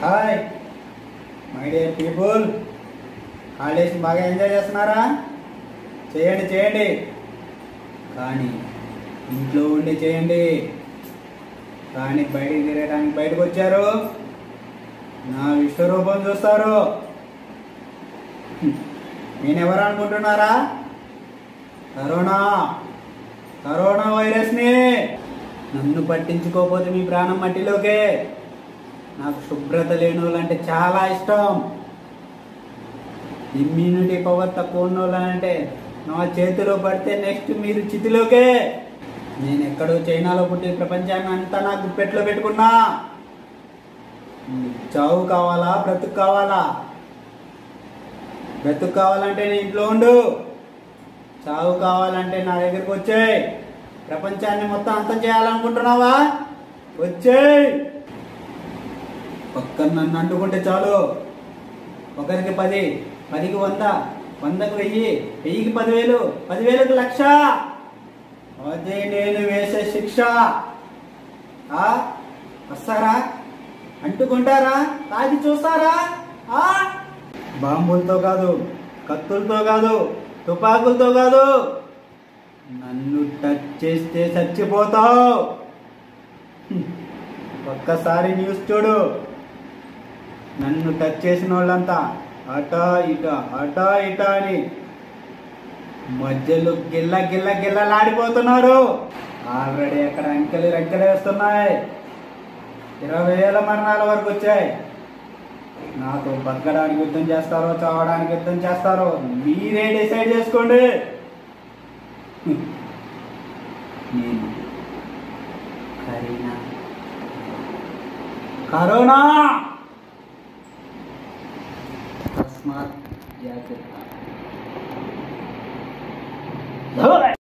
Hi my dear people holidays బాగా enjoy చేస్తున్నారా చేయండి చేయండి కానీ ఇంట్లో ఉండి చేయండి కానీ బయటికి తిరగడానికి బయటకు వచ్చారు నా విశ్వరూపం చూస్తారు నేనెవరు అనుకుంటున్నారా కరోనా కరోనా వైరస్ని నన్ను పట్టించుకోకపోతే మీ ప్రాణం మట్టిలోకే నాకు శుభ్రత లేని వాళ్ళంటే చాలా ఇష్టం ఇమ్యూనిటీ పవర్ తక్కువ ఉన్న వాళ్ళంటే నా చేతిలో పడితే నెక్స్ట్ మీరు చితిలోకే నేను ఎక్కడో చైనాలో పుట్టి ప్రపంచాన్ని అంతా నా గుప్పెట్లో పెట్టుకున్నా చావు కావాలా బ్రతుకు కావాలా బ్రతుకు కావాలంటే నీ ఇంట్లో ఉండు చావు కావాలంటే నా దగ్గరికి వచ్చేయ్ ప్రపంచాన్ని మొత్తం అంతం చేయాలనుకుంటున్నావా వచ్చేయ్ పక్కన నన్ను అంటుకుంటే చాలు ఒకరికి పది పదికి వంద వందకు వెయ్యి వెయ్యికి పదివేలు పదివేలకు లక్ష అదే నేను వేసే శిక్ష ఆ? వస్తారా అంటుకుంటారా తాగి చూస్తారా ఆ? బాంబులతో కాదు కత్తులతో కాదు తుపాకులతో కాదు నన్ను టచ్ చేస్తే చచ్చిపోతావు హ్మ్. ఒక్కసారి న్యూస్ చూడు నన్ను టచ్ చేసిన వాళ్ళంతా అటా ఇట అటా ఇట అని మధ్యలో గిల్ల గిల్ల గిల్లలాడిపోతున్నారు ఆల్రెడీ అక్కడ అంకెలు రెక్కలు వేస్తున్నాయి ఇరవై వేల మరణాల వరకు వచ్చాయి నాతో బతకడానికి యుద్ధం చేస్తారో చావడానికి యుద్ధం చేస్తారో మీరే డిసైడ్ చేసుకోండి నేను కరీనా కరోనా తస్మాత్ జాగ్రత్త